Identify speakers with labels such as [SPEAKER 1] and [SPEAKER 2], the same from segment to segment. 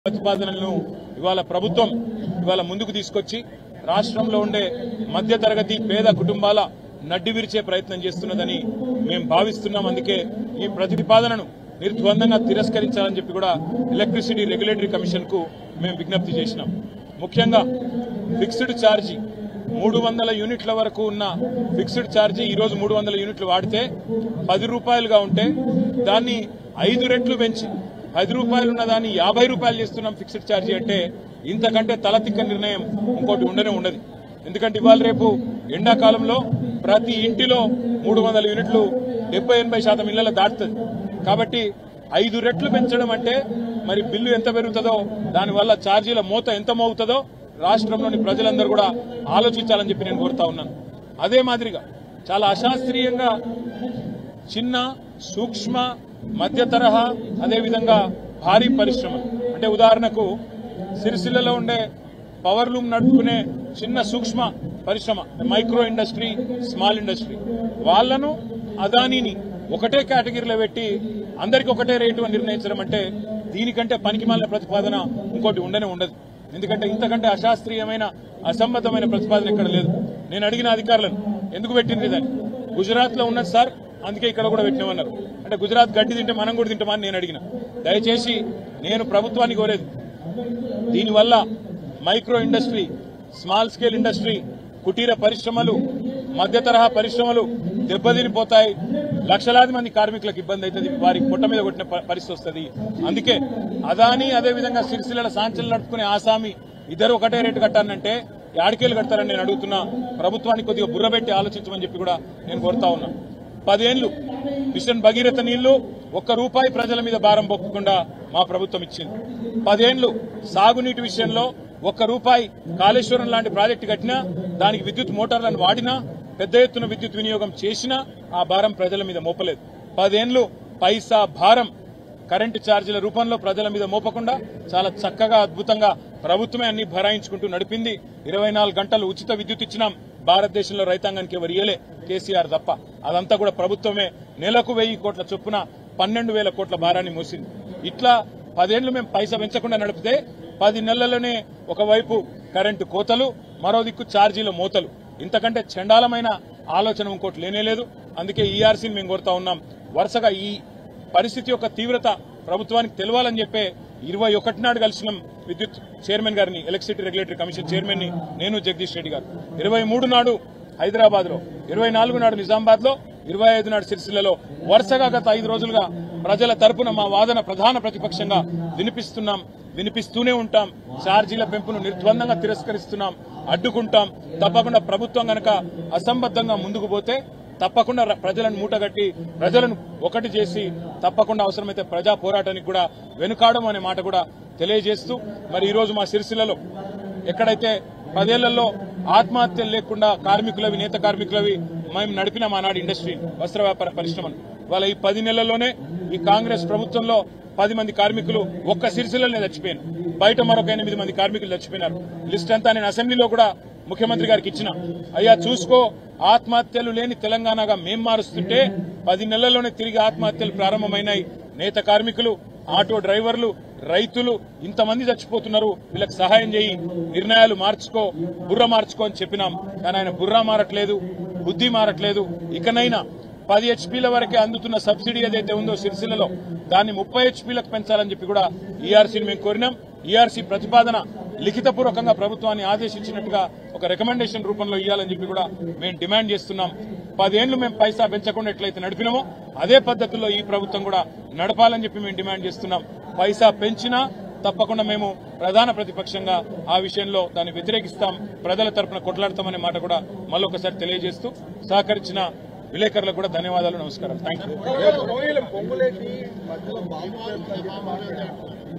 [SPEAKER 1] ప్రతిపాదనలను ఇవాళ ప్రభుత్వం ఇవాళ ముందుకు తీసుకొచ్చి రాష్ట్రంలో ఉండే మధ్యతరగతి పేద కుటుంబాల నడ్డి విరిచే ప్రయత్నం చేస్తున్నదని మేము భావిస్తున్నాం అందుకే ఈ ప్రతిపాదనను నిర్ద్వందంగా తిరస్కరించాలని చెప్పి కూడా ఎలక్ట్రిసిటీ రెగ్యులేటరీ కమిషన్ కు మేము విజ్ఞప్తి చేసినాం ముఖ్యంగా ఫిక్స్డ్ ఛార్జీ మూడు వందల యూనిట్ల వరకు ఉన్న ఫిక్స్డ్ ఛార్జీ ఈ రోజు మూడు వందల యూనిట్లు వాడితే పది రూపాయలుగా ఉంటే దాన్ని ఐదు రెట్లు పెంచి పది రూపాయలు ఉన్న దాన్ని యాభై రూపాయలు చేస్తున్నాం ఫిక్స్డ్ ఛార్జీ అంటే ఇంతకంటే తలతిక్క నిర్ణయం ఇంకోటి ఉండనే ఉండదు ఎందుకంటే ఇవాళ రేపు ఎండాకాలంలో ప్రతి ఇంటిలో మూడు వందల యూనిట్లు డెబ్బై ఎనభై శాతం ఇళ్లలో దాటుతుంది కాబట్టి ఐదు రెట్లు పెంచడం అంటే మరి బిల్లు ఎంత పెరుగుతుందో దానివల్ల ఛార్జీల మూత ఎంత మోగుతుందో రాష్ట్రంలోని ప్రజలందరూ కూడా ఆలోచించాలని చెప్పి నేను కోరుతా ఉన్నాను అదే మాదిరిగా చాలా అశాస్త్రీయంగా చిన్న సూక్ష్మ మధ్య తరహా అదేవిధంగా భారీ పరిశ్రమలు అంటే ఉదాహరణకు సిరిసిల్లలో ఉండే పవర్ లూమ్ నడుపుకునే చిన్న సూక్ష్మ పరిశ్రమ మైక్రో ఇండస్ట్రీ స్మాల్ ఇండస్ట్రీ వాళ్ళను అదానీని ఒకటే కేటగిరీలో పెట్టి అందరికి ఒకటే రేటు అని నిర్ణయించడం అంటే దీనికంటే పనికిమాలిన ప్రతిపాదన ఇంకోటి ఉండనే ఉండదు ఎందుకంటే ఇంతకంటే అశాస్త్రీయమైన అసంబద్ధమైన ప్రతిపాదన ఇక్కడ లేదు నేను అడిగిన అధికారులను ఎందుకు పెట్టింది దాన్ని గుజరాత్ లో ఉన్నది సార్ అందుకే ఇక్కడ కూడా పెట్టినామన్నారు అంటే గుజరాత్ గడ్డి తింటే మనం కూడా తింటామని నేను అడిగిన దయచేసి నేను ప్రభుత్వాన్ని కోరేది దీనివల్ల micro industry small scale industry కుటీర పరిశ్రమలు మధ్య తరహా పరిశ్రమలు దెబ్బతినిపోతాయి లక్షలాది మంది కార్మికులకు ఇబ్బంది అవుతుంది వారి పొట్ట మీద కొట్టిన ప- పరిస్థితి వస్తుంది అందుకే అదాని అదేవిధంగా సిరిసిల్ల సాంచలు నడుపుకునే ఆసామి ఇద్దరు ఒకటే రేటు కట్టానంటే యాడికేలు కడతారని నేను అడుగుతున్నా ప్రభుత్వానికి కొద్దిగా బుర్రబెట్టి ఆలోచించమని చెప్పి కూడా నేను కోరుతా ఉన్నా పదేళ్లు మిషన్ భగీరథ నీళ్లు ఒక్క రూపాయి ప్రజల మీద భారం పొక్కకుండా మా ప్రభుత్వం ఇచ్చింది పదేళ్లు సాగునీటి విషయంలో ఒక్క రూపాయి కాళేశ్వరం లాంటి ప్రాజెక్టు కట్టినా దానికి విద్యుత్ మోటార్లను వాడినా పెద్ద ఎత్తున విద్యుత్ వినియోగం చేసినా ఆ భారం ప్రజల మీద మోపలేదు పదేళ్లు పైసా భారం కరెంటు ఛార్జీల రూపంలో ప్రజల మీద మోపకుండా చాలా చక్కగా అద్భుతంగా ప్రభుత్వమే అన్ని భరాయించుకుంటూ నడిపింది ఇరవై నాలుగు గంటలు ఉచిత విద్యుత్ ఇచ్చినాం భారతదేశంలో రైతాంగానికి ఎవరు ఇయ్యలే కేసీఆర్ తప్ప అదంతా కూడా ప్రభుత్వమే నెలకు వెయ్యి కోట్ల చొప్పున పన్నెండు వేల కోట్ల భారాన్ని మోసింది ఇట్లా పదేళ్లు మేము పైసా పెంచకుండా నడిపితే పది నెలల్లోనే ఒకవైపు కరెంటు కోతలు మరో దిక్కు ఛార్జీల మోతలు ఇంతకంటే చండాలమైన ఆలోచన ఇంకోటి లేనేలేదు అందుకే ఈఆర్సీని మేము కోరుతా ఉన్నాం వరుసగా ఈ పరిస్థితి యొక్క తీవ్రత ప్రభుత్వానికి తెలవాలని చెప్పే ఇరవై ఒకటి నాడు కలిసినాం విద్యుత్ చైర్మన్ గారిని ఎలక్ట్రిసిటీ రెగ్యులేటరీ కమిషన్ చైర్మన్ ని నేను జగదీష్ రెడ్డి గారు ఇరవై మూడు నాడు హైదరాబాద్ లో ఇరవై నాలుగు నాడు నిజామాబాద్ లో ఇరవై ఐదు నాడు సిరిసిల్లలో వరుసగా గత ఐదు రోజులుగా ప్రజల తరపున మా వాదన ప్రధాన ప్రతిపక్షంగా వినిపిస్తున్నాం వినిపిస్తూనే ఉంటాం ఛార్జీల పెంపును నిర్ద్వందంగా తిరస్కరిస్తున్నాం అడ్డుకుంటాం తప్పకుండా ప్రభుత్వం గనక అసంబద్ధంగా ముందుకు పోతే తప్పకుండా ర- ప్రజలను మూటగట్టి ప్రజలను ఒకటి చేసి తప్పకుండా అవసరమైతే ప్రజా పోరాటానికి కూడా వెనుకాడం అనే మాట కూడా తెలియజేస్తూ మరి ఈ రోజు మా సిరిసిల్లలో ఎక్కడైతే పదేళ్లలో ఆత్మహత్యలు లేకుండా కార్మికులవి నేత కార్మికులవి మేము నడిపిన మానాడు ఇండస్ట్రీ వస్త్ర వ్యాపార పరిశ్రమను వాళ్ళ ఈ పది నెలల్లోనే ఈ కాంగ్రెస్ ప్రభుత్వంలో పది మంది కార్మికులు ఒక్క సిరిసిల్లనే చచ్చిపోయారు బయట మరొక ఎనిమిది మంది కార్మికులు చచ్చిపోయినారు లిస్ట్ అంతా నేను అసెంబ్లీలో కూడా ముఖ్యమంత్రి గారికి ఇచ్చిన అయ్యా చూసుకో ఆత్మహత్యలు లేని తెలంగాణగా మేం మారుస్తుంటే పది నెలల్లోనే తిరిగి ఆత్మహత్యలు ప్రారంభమైనాయి నేత కార్మికులు ఆటో డ్రైవర్లు రైతులు ఇంతమంది చచ్చిపోతున్నారు వీళ్ళకి సహాయం చేయి నిర్ణయాలు మార్చుకో బుర్ర మార్చుకో అని చెప్పినాం కానీ ఆయన బుర్ర మారట్లేదు బుద్ధి మారట్లేదు ఇకనైనా పది హెచ్పీల వరకే అందుతున్న సబ్సిడీ ఏదైతే ఉందో సిరిసిల్లలో దాన్ని ముప్పై హెచ్పీలకు పెంచాలని చెప్పి కూడా ఈఆర్సీని మేము కోరినాం ఈఆర్సీ ప్రతిపాదన లిఖితపూర్వకంగా ప్రభుత్వాన్ని ఆదేశించినట్టుగా ఒక రికమెండేషన్ రూపంలో ఇవ్వాలని చెప్పి కూడా మేము డిమాండ్ చేస్తున్నాం పదేళ్లు మేము పైసా పెంచకుండా ఎట్లయితే నడిపినామో అదే పద్ధతిలో ఈ ప్రభుత్వం కూడా నడపాలని చెప్పి మేము డిమాండ్ చేస్తున్నాం పైసా పెంచినా తప్పకుండా మేము ప్రధాన ప్రతిపక్షంగా ఆ విషయంలో దాన్ని వ్యతిరేకిస్తాం ప్రజల తరపున కొట్లాడతామనే మాట కూడా మళ్ళొకసారి తెలియజేస్తూ సహకరించిన విలేకరులకు కూడా ధన్యవాదాలు నమస్కారం థ్యాంక్ యూ
[SPEAKER 2] పొంగులేసి మధ్యలో బాంబు పేలుతుందని చెప్పి మాట్లాడారు.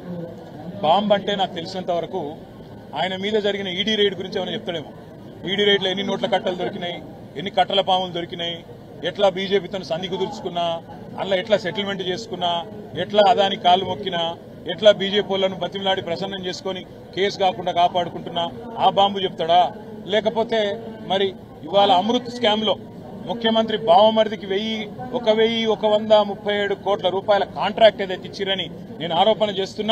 [SPEAKER 1] బాంబ్ అంటే నాకు తెలిసినంత వరకు ఆయన మీద జరిగిన ఈడీ రైడ్ గురించి ఏమైనా చెప్తాడేమో ఈడీ రైడ్లో ఎన్ని నోట్ల కట్టలు దొరికినాయి ఎన్ని కట్టల పాములు దొరికినాయి ఎట్లా బీజేపీతో సంధి కుదుర్చుకున్నా అందులో ఎట్లా సెటిల్మెంట్ చేసుకున్నా ఎట్లా అదాని కాలు మొక్కినా ఎట్లా బీజేపీ వాళ్ళను బతిమలాడి ప్రసన్నం చేసుకొని కేసు కాకుండా కాపాడుకుంటున్నా ఆ బాంబు చెప్తాడా లేకపోతే మరి ఇవాళ అమృత్ స్కామ్ లో ముఖ్యమంత్రి బావమరిదికి వెయ్యి ఒక వెయ్యి ఒక వంద ముప్పై ఏడు కోట్ల రూపాయల కాంట్రాక్ట్ ఏదైతే ఇచ్చిరని నేను ఆరోపణ చేస్తున్నా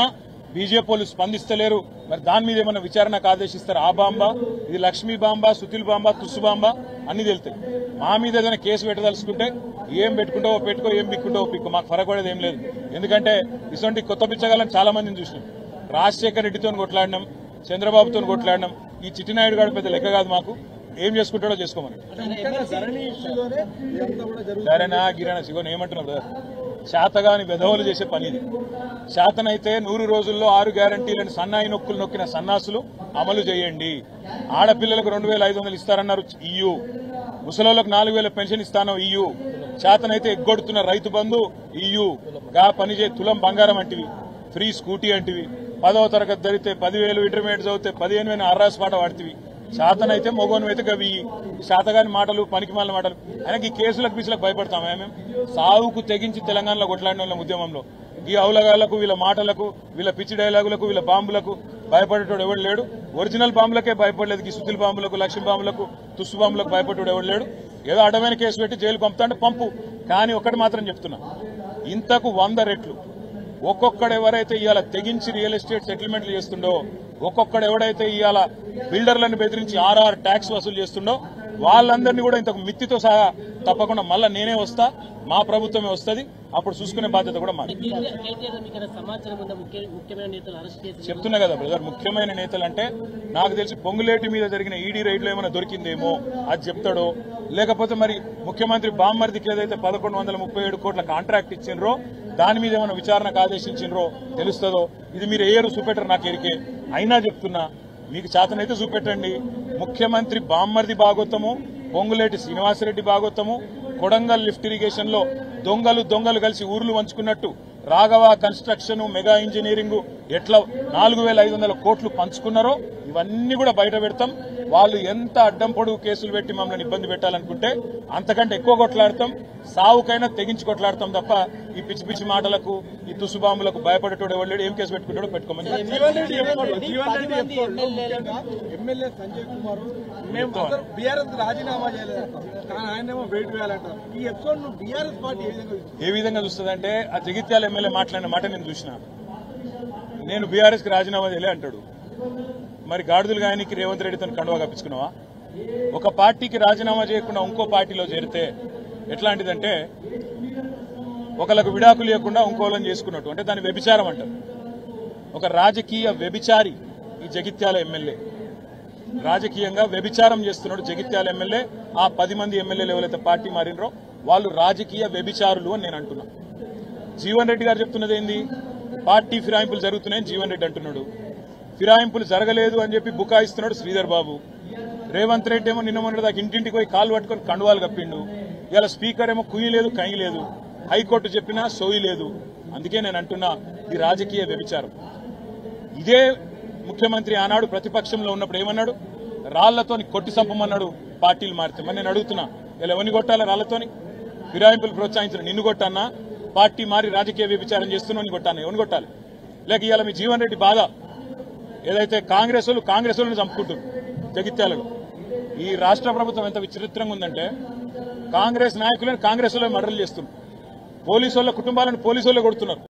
[SPEAKER 1] బీజేపీ వాళ్ళు స్పందిస్తలేరు మరి దాని మీద ఏమైనా విచారణకు ఆదేశిస్తారు ఆ బాంబా ఇది లక్ష్మీ బాంబా సుతిల్ బాంబా తుస్సు బాంబా అన్ని తెలుతాయి మా మీద ఏదైనా కేసు పెట్టదలుచుకుంటే ఏం పెట్టుకుంటావో పెట్టుకో ఏం పిక్కుంటావో పిక్కు మాకు ఫరక పడేది ఏం లేదు ఎందుకంటే ఇటువంటి కొత్త పిచ్చగాళ్ళని చాలా మందిని చూసినాం రాజశేఖర్ రెడ్డితో కొట్లాడినాం చంద్రబాబుతో కొట్లాడినాం ఈ చిట్టినాయుడు గారు పెద్ద లెక్క కాదు మాకు ఏం చేసుకుంటాడో చేసుకోమని
[SPEAKER 2] అంటే ముఖ్యంగా ధరణి ఇష్యూలోనే ఇదంతా కూడా జరుగుతుంది
[SPEAKER 1] సరేనా గిరణా సిగో ఏమంటున్నావు బ్రదర్ శాతగాని వెధవలు చేసే పని ఇది శాతనైతే నూరు రోజుల్లో ఆరు గ్యారంటీలను సన్నాయి నొక్కులు నొక్కిన సన్నాసులు అమలు చేయండి ఆడపిల్లలకు రెండు వేల ఐదు వందలు ఇస్తారన్నారు ఇయ్యు ముసలోళ్ళకు నాలుగు వేల పెన్షన్ ఇస్తాను ఇయ్యు శాతనైతే ఎగ్గొడుతున్న రైతు బంధు ఇయ్యు గా పనిచే తులం బంగారం అంటివి ఫ్రీ స్కూటీ అంటివి పదవ తరగతి ధరితే పదివేలు ఇంటర్మీడియట్ చదివితే పదిహేను వేల అర్రాస్ పాట వాడుతుంది శాతనైతే మొగోను అయితే గవి శాతగాని మాటలు పనికిమాల మాటలు ఆయనకి ఈ కేసులకు పీసులకు భయపడతాం మేము సావుకు తెగించి తెలంగాణలో కొట్లాడిన వాళ్ళం ఉద్యమంలో ఈ అవులగాళ్లకు వీళ్ళ మాటలకు వీళ్ళ పిచ్చి డైలాగులకు వీళ్ళ బాంబులకు భయపడేటోడు ఎవడు లేడు ఒరిజినల్ బాంబులకే భయపడలేదు ఈ సుతిల్ బాంబులకు లక్ష్మీ బాంబులకు తుస్సు బాంబులకు భయపడేటోడు ఎవడు లేడు ఏదో అడ్డమైన కేసు పెట్టి జైలు పంపుతా అంటే పంపు కానీ ఒకటి మాత్రం చెప్తున్నా ఇంతకు వంద రెట్లు ఒక్కొక్కడు ఎవరైతే ఇవాళ తెగించి రియల్ ఎస్టేట్ సెటిల్మెంట్లు చేస్తుండో ఒక్కొక్కడు ఎవడైతే ఇవాళ బిల్డర్లను బెదిరించి ఆర్ఆర్ ట్యాక్స్ వసూలు చేస్తుండో వాళ్ళందరినీ కూడా ఇంతకు మిత్తితో సహా తప్పకుండా మళ్ళా నేనే వస్తా మా ప్రభుత్వమే వస్తది అప్పుడు చూసుకునే బాధ్యత కూడా మాది
[SPEAKER 3] కేటీఆర్ కేటీఆర్ మీకు ఏదైనా సమాచారం ఉందా ముఖ్య ముఖ్యమైన నేతలు అరెస్ట్ చేసి
[SPEAKER 1] చెప్తున్నా కదా బ్రదర్ ముఖ్యమైన నేతలు అంటే నాకు తెలిసి పొంగులేటి మీద జరిగిన ఈడీ రైడ్లో ఏమైనా దొరికిందేమో అది చెప్తాడో లేకపోతే మరి ముఖ్యమంత్రి బామ్మర్దికి ఏదైతే పదకొండు వందల ముప్పై ఏడు కోట్ల కాంట్రాక్ట్ ఇచ్చిండ్రో దాని మీద ఏమైనా విచారణకు ఆదేశించిండ్రో తెలుస్తుందో ఇది మీరు ఏయరు చూపెట్టరు నాకు ఎరికే అయినా చెప్తున్నా మీకు చేతనైతే చూపెట్టండి ముఖ్యమంత్రి బామ్మర్ది భాగోత్తము పొంగులేటి శ్రీనివాసరెడ్డి భాగోత్తము కొడంగల్ లిఫ్ట్ ఇరిగేషన్ లో దొంగలు దొంగలు కలిసి ఊర్లు వంచుకున్నట్టు రాఘవ కన్స్ట్రక్షన్ మెగా ఇంజనీరింగ్ ఎట్లా నాలుగు వేల ఐదు వందల కోట్లు పంచుకున్నారో ఇవన్నీ కూడా బయట పెడతాం వాళ్ళు ఎంత అడ్డం పొడుగు కేసులు పెట్టి మమ్మల్ని ఇబ్బంది పెట్టాలనుకుంటే అంతకంటే ఎక్కువ కొట్లాడతాం సావుకైనా తెగించి కొట్లాడతాం తప్ప ఈ పిచ్చి పిచ్చి మాటలకు ఈ తుసుబాంబులకు భయపడేటోడు ఎవరు లేడు ఏం కేసు పెట్టుకుంటాడో పెట్టుకోమని
[SPEAKER 2] జీవన్ రెడ్డి ఎపిసోడ్ జీవన్ రెడ్డి ఎపిసోడ్ లో ముఖ్యంగా ఎమ్మెల్యే సంజయ్ కుమార్ మేము అసలు బీఆర్ఎస్ రాజీనామా చేయలేదు కానీ ఆయనేమో వెయిట్ వేయాలంటారు ఈ ఎపిసోడ్ ను బీఆర్ఎస్ పార్టీ ఏ విధంగా చూస్తుంది?
[SPEAKER 1] ఏ విధంగా చూస్తుందంటే ఆ జగిత్యాల ఎమ్మెల్యే మాట్లాడిన మాట నేను చూసిన నేను బీఆర్ఎస్ కి రాజీనామా చేయలే అంటాడు మరి గాడిదలు గాయనికి రేవంత్ రెడ్డితో కండువా కప్పించుకున్నావా ఒక పార్టీకి రాజీనామా చేయకుండా ఇంకో పార్టీలో చేరితే ఎట్లాంటిదంటే ఒకళ్ళకు విడాకులు లేకుండా ఇంకోళ్ళని చేసుకున్నట్టు అంటే దాన్ని వ్యభిచారం అంటారు ఒక రాజకీయ వ్యభిచారి ఈ జగిత్యాల ఎమ్మెల్యే రాజకీయంగా వ్యభిచారం చేస్తున్నాడు జగిత్యాల ఎమ్మెల్యే ఆ పది మంది ఎమ్మెల్యేలు ఎవరైతే పార్టీ మారినరో వాళ్ళు రాజకీయ వ్యభిచారులు అని నేను అంటున్నా జీవన్ రెడ్డి గారు చెప్తున్నది ఏంది పార్టీ ఫిరాయింపులు జరుగుతున్నాయని జీవన్ రెడ్డి అంటున్నాడు ఫిరాయింపులు జరగలేదు అని చెప్పి బుకాయిస్తున్నాడు శ్రీధర్ బాబు రేవంత్ రెడ్డి ఏమో నిన్న మొన్నటి దాకా ఇంటింటికి పోయి కాలు పట్టుకొని కండువాలు కప్పిండు ఇలా స్పీకర్ ఏమో కుయ్యి లేదు కయ్యి లేదు హైకోర్టు చెప్పినా సోయి లేదు అందుకే నేను అంటున్నా ఇది రాజకీయ వ్యభిచారం ఇదే ముఖ్యమంత్రి ఆనాడు ప్రతిపక్షంలో ఉన్నప్పుడు ఏమన్నాడు రాళ్లతోని కొట్టి సంపమన్నాడు పార్టీలు మారితే మరి నేను అడుగుతున్నా ఇలా ఎవరిని కొట్టాలి రాళ్లతోని ఫిరాయింపులు ప్రోత్సహించిన నిన్ను కొట్టన్నా పార్టీ మారి రాజకీయ వ్యభిచారం చేస్తున్నావు కొట్టాను ఎవరిని కొట్టాలి లేక ఇవాళ మీ జీవన్ రెడ్డి బాధ ఏదైతే కాంగ్రెస్ వాళ్ళు కాంగ్రెస్ వాళ్ళని చంపుకుంటారు జగిత్యాలలో ఈ రాష్ట్ర ప్రభుత్వం ఎంత విచిత్రంగా ఉందంటే కాంగ్రెస్ నాయకులను కాంగ్రెస్ వాళ్ళు మర్డర్లు చేస్తున్నారు పోలీసు వాళ్ళ కుటుంబాలను పోలీసు వాళ్ళు కొడుతున్నారు